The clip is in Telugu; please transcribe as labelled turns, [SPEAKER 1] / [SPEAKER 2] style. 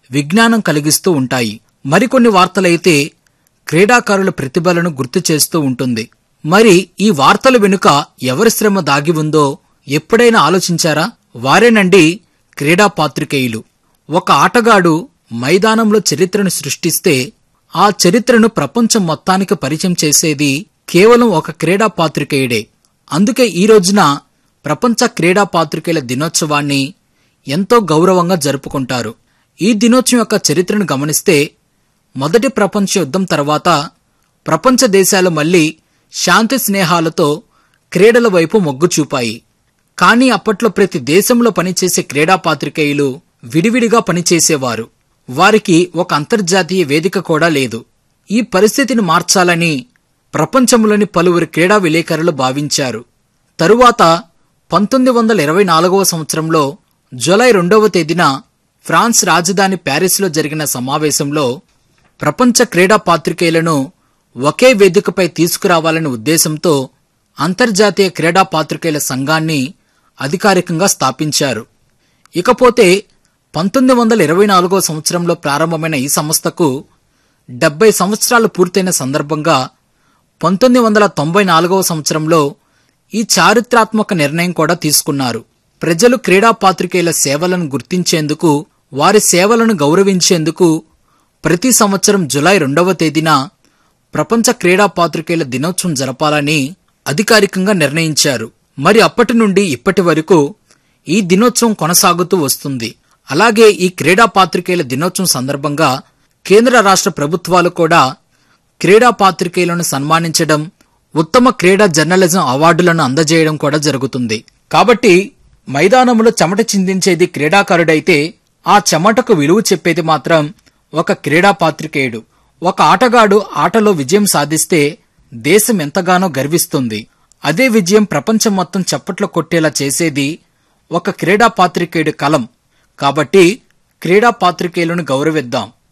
[SPEAKER 1] విజ్ఞానం కలిగిస్తూ ఉంటాయి మరికొన్ని వార్తలైతే క్రీడాకారుల ప్రతిభలను గుర్తు చేస్తూ ఉంటుంది మరి ఈ వార్తల వెనుక ఎవరి శ్రమ దాగి ఉందో ఎప్పుడైనా ఆలోచించారా వారేనండి క్రీడా పాత్రికేయులు ఒక ఆటగాడు మైదానంలో చరిత్రను సృష్టిస్తే ఆ చరిత్రను ప్రపంచం మొత్తానికి పరిచయం చేసేది కేవలం ఒక క్రీడా పాత్రికేయుడే అందుకే ఈ రోజున ప్రపంచ క్రీడా పాత్రికేయుల దినోత్సవాన్ని ఎంతో గౌరవంగా జరుపుకుంటారు ఈ దినోత్సవం యొక్క చరిత్రను గమనిస్తే మొదటి ప్రపంచ యుద్ధం తర్వాత ప్రపంచ దేశాలు మళ్లీ శాంతి స్నేహాలతో క్రీడల వైపు మొగ్గు చూపాయి కానీ అప్పట్లో ప్రతి దేశంలో పనిచేసే క్రీడా పాత్రికేయులు విడివిడిగా పనిచేసేవారు వారికి ఒక అంతర్జాతీయ వేదిక కూడా లేదు ఈ పరిస్థితిని మార్చాలని ప్రపంచంలోని పలువురు క్రీడా విలేకరులు భావించారు తరువాత పంతొమ్మిది వందల ఇరవై నాలుగవ సంవత్సరంలో జులై రెండవ తేదీన ఫ్రాన్స్ రాజధాని ప్యారిస్లో జరిగిన సమావేశంలో ప్రపంచ క్రీడా పాత్రికేయులను ఒకే వేదికపై తీసుకురావాలనే ఉద్దేశంతో అంతర్జాతీయ క్రీడా పాత్రికేయుల సంఘాన్ని అధికారికంగా స్థాపించారు ఇకపోతే పంతొమ్మిది వందల ఇరవై నాలుగో సంవత్సరంలో ప్రారంభమైన ఈ సంస్థకు డెబ్బై సంవత్సరాలు పూర్తయిన సందర్భంగా పంతొమ్మిది వందల తొంభై నాలుగవ సంవత్సరంలో ఈ చారిత్రాత్మక నిర్ణయం కూడా తీసుకున్నారు ప్రజలు క్రీడా పాత్రికేయుల సేవలను గుర్తించేందుకు వారి సేవలను గౌరవించేందుకు ప్రతి సంవత్సరం జులై రెండవ తేదీన ప్రపంచ క్రీడా పాత్రికేయుల దినోత్సవం జరపాలని అధికారికంగా నిర్ణయించారు మరి అప్పటి నుండి ఇప్పటి వరకు ఈ దినోత్సవం కొనసాగుతూ వస్తుంది అలాగే ఈ క్రీడా పాత్రికేయుల దినోత్సవం సందర్భంగా కేంద్ర రాష్ట్ర ప్రభుత్వాలు కూడా క్రీడా పాత్రికేయులను సన్మానించడం ఉత్తమ క్రీడా జర్నలిజం అవార్డులను అందజేయడం కూడా జరుగుతుంది కాబట్టి మైదానంలో చెమట చిందించేది క్రీడాకారుడైతే ఆ చెమటకు విలువ చెప్పేది మాత్రం ఒక క్రీడా పాత్రికేయుడు ఒక ఆటగాడు ఆటలో విజయం సాధిస్తే దేశం ఎంతగానో గర్విస్తుంది అదే విజయం ప్రపంచం మొత్తం చప్పట్లు కొట్టేలా చేసేది ఒక క్రీడా పాత్రికేయుడి కలం కాబట్టి క్రీడా పాత్రికేయులను గౌరవిద్దాం